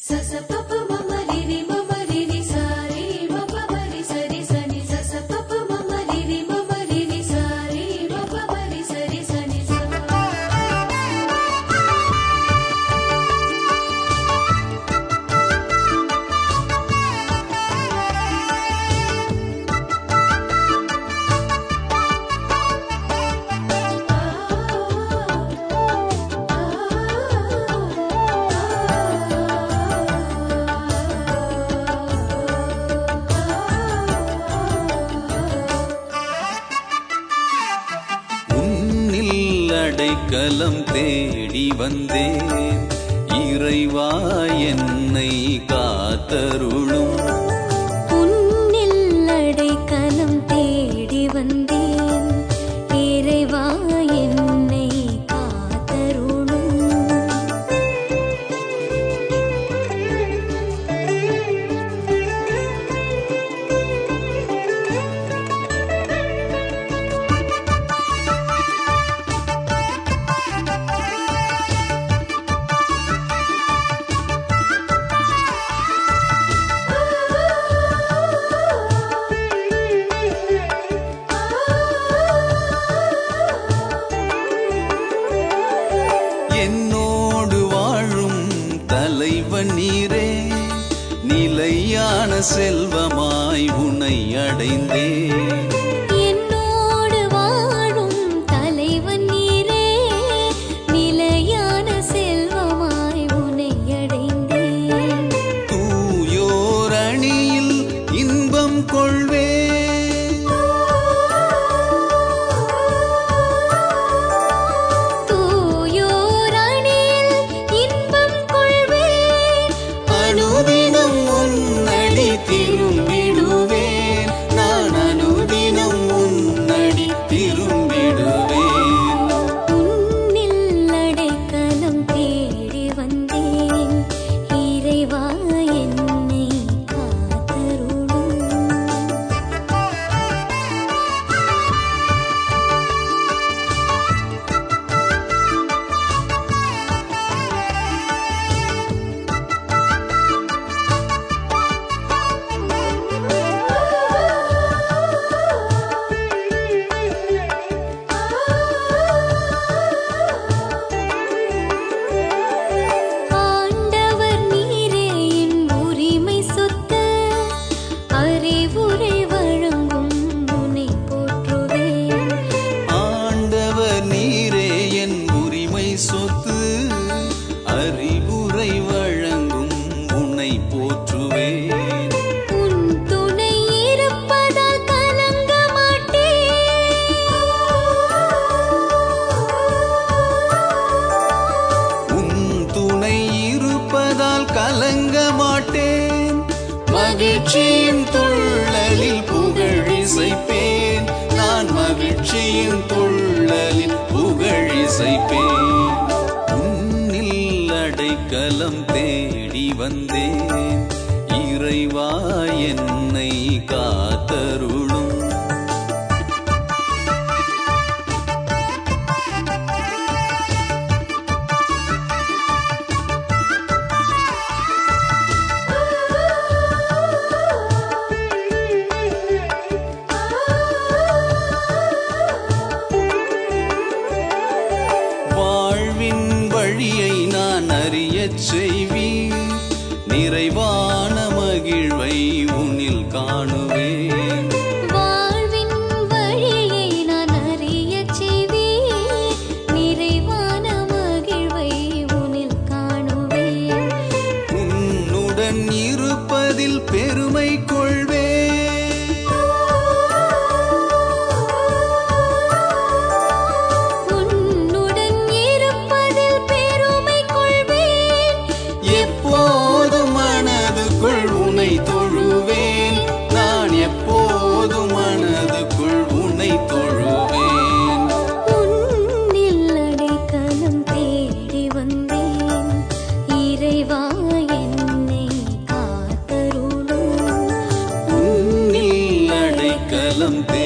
సస పప మమ రిరి మమ రిరి సారి మప మరి సరి సని సస పప మమ రిరి మమ రిరి సారి మప మరి సరి సని స உன்னில் அடைக்கலம் தேடி வந்தேன் இறைவா என்னை காத்தருளும் உன்னில் அடைக்கலம் தேடி வந்தேன் இறைவா என்னை காத்தருளும் என்னோடு வாழும் தலைவன் நீரே நிலையான செல்வமாய் உனை அடைந்தேன் என்னோடு வாழும் தலைவன் நீரே நிலையான செல்வமாய் உன்னை அடைந்தேன் தூயோர் அணியில் இன்பம் கொள்வேன் தூயோர் அணியில் இன்பம் கொள்வேன் அனுதினம் உன்னடி திரும்பிடுவேன் நான் அனுதினம் உன்னடி திரும்பிடுவேன் உன்னில் அடைக்கலம் தேடி வந்தேன் இறைவா என்னை காத்தருளும் ஆண்டவர் நீரே என் உரிமை சொத்து அறிவுரை வழங்கும் உன்னை போற்றுவேன் ஆண்டவர் நீரே என் உரிமை சொத்து அறிவுரை வழங்கும் உன்னை போற்றுவேன் உன் துணை இருப்பதால் கலங்க மாட்டேன் உன் துணை இருப்பதால் கலங்க மாட்டேன் மகிழ்ச்சியின் துள்ளலில் புகழிசைப்பேன் நான் மகிழ்ச்சியின் துள்ளலில் புகழிசைப்பேன் உன்னில் அடைக்கலம் தேடி வந்தேன் இறைவா என்னை காத்தருளும் வாழ்வின் வழியை நான் அறியச் செய்வீர் நிறைவான மகிழ்வை உன்னில் காணுவேன் வாழ்வின் வழியை நான் அறியச் செய்வேன் நிறைவான மகிழ்வை உன்னில் காணுவேன் உன்னுடன் இருப்பதில் பெருமை கொள்வேன் உன்னுடன் இருப்பதில் பெருமை கொள்வேன் எப்போதும் மனதுக்குள் உனை தொழுவேன் நான் எப்போதும் மனதுக்குள் உனை தொழுவேன் உன்னில் அடைக்கலம் தேடி வந்தேன் இறைவா என்னை காத்தருளும் உன்னில் அடைக்கலம் தே